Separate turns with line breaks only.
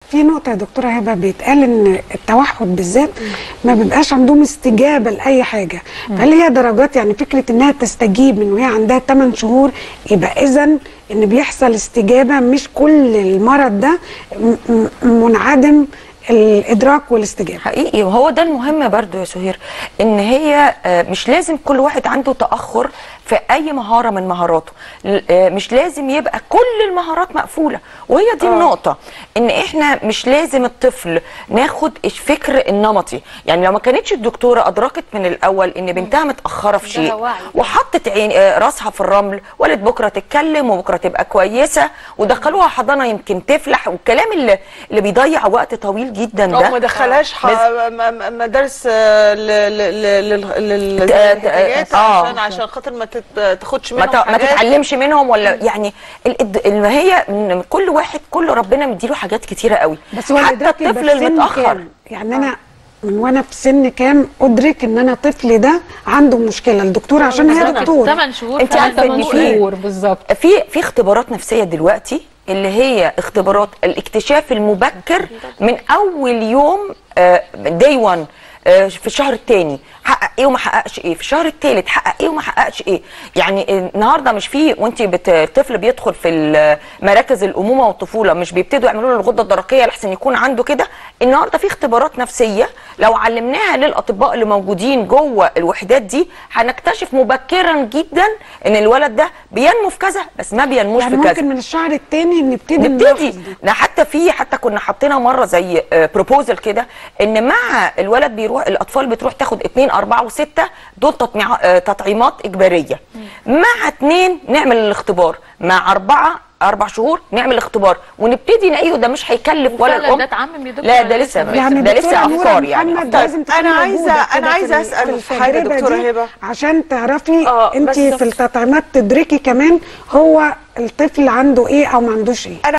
في نقطة يا دكتورة هبة بيتقال إن التوحد بالذات ما بيبقاش عندهم استجابة لأي حاجة فهل هي درجات يعني فكرة إنها تستجيب من وهي عندها 8 شهور يبقى إذا إن بيحصل استجابة مش كل المرض ده م- م- منعدم الإدراك والاستجابة
حقيقي وهو ده المهم برضو يا سهير ان هي آه، مش لازم كل واحد عنده تاخر في اي مهاره من مهاراته ل- آه، مش لازم يبقى كل المهارات مقفوله وهي دي النقطه ان احنا مش لازم الطفل ناخد الفكر النمطي يعني لو ما كانتش الدكتوره ادركت من الاول ان بنتها متاخره في شيء
وعي.
وحطت عين آه، راسها في الرمل ولد بكره تتكلم وبكره تبقى كويسه ودخلوها حضانه يمكن تفلح والكلام اللي اللي بيضيع وقت طويل جدا ده
او ما دخلهاش ح- م- م- مدارس آه، ل- ل- ل- لل- لل-
ت-
الاحتياجات
آه.
عشان عشان خاطر ما تت- تاخدش
ما,
منهم
ت- ما
حاجات
تتعلمش منهم ولا يعني ال- الد- اللي هي من كل واحد كل ربنا مديله حاجات كتيره قوي
بس هو
حتى
الإدراك يبقى
الطفل
في سن
المتاخر
كام؟ يعني أنا من وانا في سن كام ادرك ان انا طفلي ده عنده مشكله الدكتور عشان هي دكتور
8 شهور
أنت
فعلا
عارفة إن
تمن
في-
شهور.
شهور بالظبط
في في اختبارات نفسيه دلوقتي اللي هي اختبارات الاكتشاف المبكر من اول يوم داي 1 في الشهر الثاني حقق ايه وما حققش ايه في الشهر الثالث حقق ايه وما حققش ايه يعني النهارده مش في وانت بت- الطفل بيدخل في ال- مراكز الامومه والطفوله مش بيبتدوا يعملوا له الغده الدرقيه لحسن يكون عنده كده النهارده في اختبارات نفسيه لو علمناها للاطباء اللي موجودين جوه الوحدات دي هنكتشف مبكرا جدا ان الولد ده بينمو في كذا بس ما بينموش
يعني
في كذا
ممكن من الشهر الثاني نبتدي
نبتدي
نلاحظ ده.
ده حتى في حتى كنا حاطينها مره زي بروبوزل كده ان مع الولد بيروح الاطفال بتروح تاخد اتنين اربعه وسته دول تطميع- آه، تطعيمات اجباريه مع اتنين نعمل الاختبار مع اربعه اربع شهور نعمل الاختبار ونبتدي نلاقيه ده مش هيكلف ولا
وفعلا
الام
ده اتعمم يا دكتور
لا
ولا
ده
لسه؟
لسه
يعني
ده
دكتورة
لسه
نورة
افكار يعني
محمد
أفكار.
لازم تكوني
أنا عايزة-
موجودة
أنا
كده
عايزة
في
أسأل
في
حاجة
التجربة
دكتورة
دي
هبة.
عشان تعرفي
آه،
انت
بس
في التطعيمات تدركي كمان هو الطفل عنده ايه او ما عندوش ايه